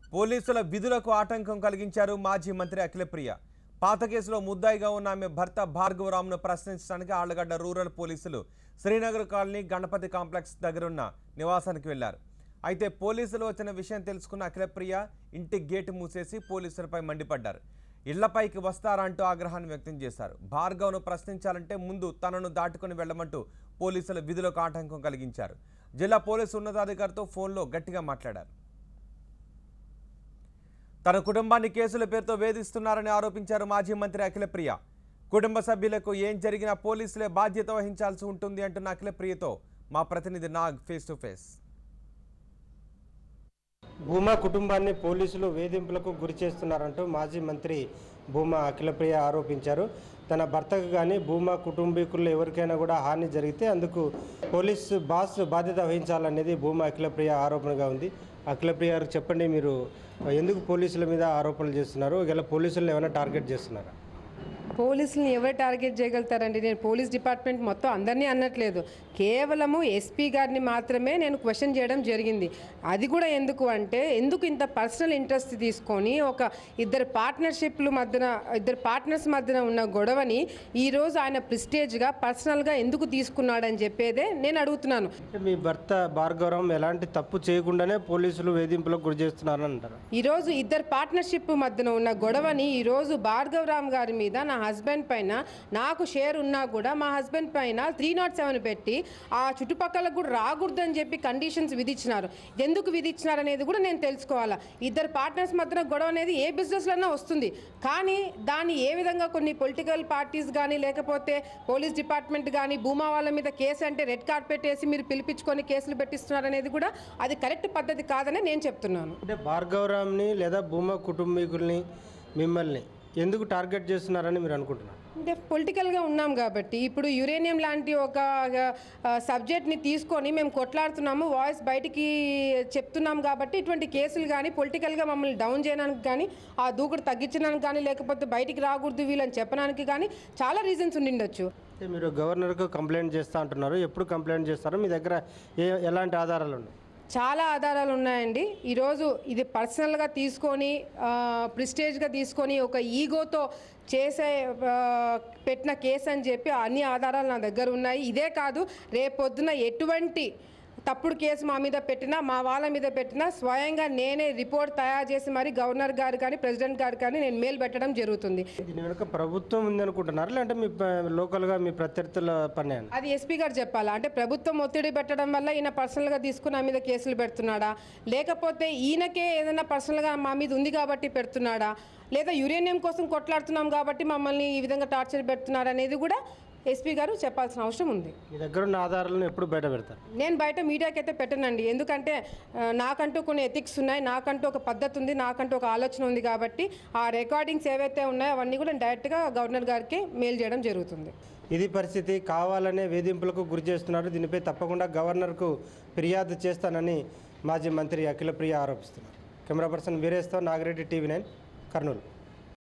పోలీసుల విధులకు ఆటంకం కలిగించారు మాజీ మంత్రి అఖిలప్రియ పాత కేసులో ముద్దాయిగా ఉన్న ఆమె భర్త భార్గవరామ్ను ప్రశ్నించడానికి ఆళ్లగడ్డ రూరల్ పోలీసులు శ్రీనగర్ కాలనీ గణపతి కాంప్లెక్స్ దగ్గరున్న నివాసానికి వెళ్లారు అయితే పోలీసులు వచ్చిన విషయం తెలుసుకున్న అఖిలప్రియ ఇంటి గేటు మూసేసి పోలీసులపై మండిపడ్డారు ఇళ్లపైకి వస్తారంటూ ఆగ్రహాన్ని వ్యక్తం చేశారు భార్గవ్ను ప్రశ్నించాలంటే ముందు తనను దాటుకుని వెళ్లమంటూ పోలీసుల విధులకు ఆటంకం కలిగించారు జిల్లా పోలీసు ఉన్నతాధికారితో ఫోన్లో గట్టిగా మాట్లాడారు తన కుటుంబాన్ని కేసుల పేరుతో వేధిస్తున్నారని ఆరోపించారు మాజీ మంత్రి అఖిలప్రియ కుటుంబ సభ్యులకు ఏం జరిగినా పోలీసులే బాధ్యత వహించాల్సి ఉంటుంది అంటున్న అఖిలప్రియతో మా ప్రతినిధి Nag face to face Bhuma కుటుంబాన్ని పోలీసులు వేధింపులకు గురి చేస్తున్నారంటూ మాజీ మంత్రి భూమా అఖిలప్రియ ఆరోపించారు తన భర్తకు కానీ భూమా కుటుంబీకులు ఎవరికైనా కూడా హాని జరిగితే అందుకు పోలీస్ బాస్ బాధ్యత వహించాలనేది భూమా అఖిలప్రియ ఆరోపణగా ఉంది అఖిలప్రియ గారు చెప్పండి మీరు ఎందుకు పోలీసుల మీద ఆరోపణలు చేస్తున్నారు ఇలా పోలీసులను ఏమైనా టార్గెట్ చేస్తున్నారా పోలీసులను ఎవరు టార్గెట్ చేయగలుగుతారండి నేను పోలీస్ డిపార్ట్మెంట్ మొత్తం అందరినీ అనట్లేదు కేవలము ఎస్పీ గారిని మాత్రమే నేను క్వశ్చన్ చేయడం జరిగింది అది కూడా ఎందుకు అంటే ఎందుకు ఇంత పర్సనల్ ఇంట్రెస్ట్ తీసుకొని ఒక ఇద్దరు పార్ట్నర్షిప్లు మధ్యన ఇద్దరు పార్ట్నర్స్ మధ్యన ఉన్న గొడవని ఈరోజు ఆయన ప్రిస్టేజ్గా పర్సనల్గా ఎందుకు తీసుకున్నాడని చెప్పేదే నేను అడుగుతున్నాను అంటే మీ భర్త భార్గవరం ఎలాంటి తప్పు చేయకుండానే పోలీసులు వేధింపులకు గురి చేస్తున్నారని అంటారు ఈరోజు ఇద్దరు పార్ట్నర్షిప్ మధ్యన ఉన్న గొడవని ఈరోజు భార్గవరామ్ గారి మీద నా హస్బెండ్ పైన నాకు షేర్ ఉన్నా కూడా మా హస్బెండ్ పైన త్రీ నాట్ సెవెన్ పెట్టి ఆ చుట్టుపక్కల కూడా రాకూడదు అని చెప్పి కండిషన్స్ విధించినారు ఎందుకు విధించినారు అనేది కూడా నేను తెలుసుకోవాలా ఇద్దరు పార్ట్నర్స్ మధ్యన గొడవ అనేది ఏ బిజినెస్లోనే వస్తుంది కానీ దాన్ని ఏ విధంగా కొన్ని పొలిటికల్ పార్టీస్ కానీ లేకపోతే పోలీస్ డిపార్ట్మెంట్ కానీ భూమా వాళ్ళ మీద కేసు అంటే రెడ్ కార్పెట్ వేసి మీరు పిలిపించుకొని కేసులు పెట్టిస్తున్నారు అనేది కూడా అది కరెక్ట్ పద్ధతి కాదని నేను చెప్తున్నాను అంటే భార్గవరామ్ని లేదా భూమా కుటుంబీకుల్ని మిమ్మల్ని ఎందుకు టార్గెట్ చేస్తున్నారని మీరు అనుకుంటున్నారు అంటే పొలిటికల్గా ఉన్నాం కాబట్టి ఇప్పుడు యురేనియం లాంటి ఒక ఆ, సబ్జెక్ట్ని తీసుకొని మేము కొట్లాడుతున్నాము వాయిస్ బయటికి చెప్తున్నాం కాబట్టి ఇటువంటి కేసులు కానీ పొలిటికల్గా మమ్మల్ని డౌన్ చేయడానికి కానీ ఆ దూకుడు తగ్గించడానికి కానీ లేకపోతే బయటికి రాకూడదు వీళ్ళని చెప్పడానికి కానీ చాలా రీజన్స్ ఉండిండొచ్చు అంటే మీరు గవర్నర్కు కంప్లైంట్ చేస్తా అంటున్నారు ఎప్పుడు కంప్లైంట్ చేస్తారో మీ దగ్గర ఏ ఎలాంటి ఆధారాలు ఉన్నాయి చాలా ఆధారాలు ఉన్నాయండి ఈరోజు ఇది పర్సనల్గా తీసుకొని ప్రిస్టేజ్గా తీసుకొని ఒక ఈగోతో చేసే ఆ, పెట్టిన కేసు అని చెప్పి అన్ని ఆధారాలు నా దగ్గర ఉన్నాయి ఇదే కాదు రేపొద్దున ఎటువంటి తప్పుడు కేసు మా మీద పెట్టినా మా వాళ్ళ మీద పెట్టినా స్వయంగా నేనే రిపోర్ట్ తయారు చేసి మరి గవర్నర్ గారు కానీ ప్రెసిడెంట్ గారు కానీ నేను మెయిల్ పెట్టడం జరుగుతుంది దీని వెనుక ప్రభుత్వం ఉందనుకుంటున్నారు లేదంటే మీ ప- లోకల్గా మీ ప్రత్యర్థుల పని అని అది ఎస్పీ గారు చెప్పాలా అంటే ప్రభుత్వం ఒత్తిడి పెట్టడం వల్ల ఈయన పర్సనల్గా తీసుకుని నా మీద కేసులు పెడుతున్నాడా లేకపోతే ఈయనకే ఏదైనా పర్సనల్గా మా మీద ఉంది కాబట్టి పెడుతున్నాడా లేదా యురేనియం కోసం కొట్లాడుతున్నాం కాబట్టి మమ్మల్ని ఈ విధంగా టార్చర్ పెడుతున్నారా అనేది కూడా ఎస్పీ గారు చెప్పాల్సిన అవసరం ఉంది మీ దగ్గర ఉన్న ఆధారాలను ఎప్పుడు బయట పెడతారు నేను బయట మీడియాకి అయితే పెట్టనండి ఎందుకంటే ఆ, నాకంటూ కొన్ని ఎథిక్స్ ఉన్నాయి నాకంటూ ఒక పద్ధతి ఉంది నాకంటూ ఒక ఆలోచన ఉంది కాబట్టి ఆ రికార్డింగ్స్ ఏవైతే ఉన్నాయో అవన్నీ కూడా డైరెక్ట్గా గవర్నర్ గారికి మెయిల్ చేయడం జరుగుతుంది ఇది పరిస్థితి కావాలనే వేధింపులకు గురి చేస్తున్నారు దీనిపై తప్పకుండా గవర్నర్కు ఫిర్యాదు చేస్తానని మాజీ మంత్రి అఖిలప్రియ ఆరోపిస్తున్నారు కెమెరా పర్సన్ వీరేష్తో నాగిరెడ్డి టీవీ నైన్ కర్నూలు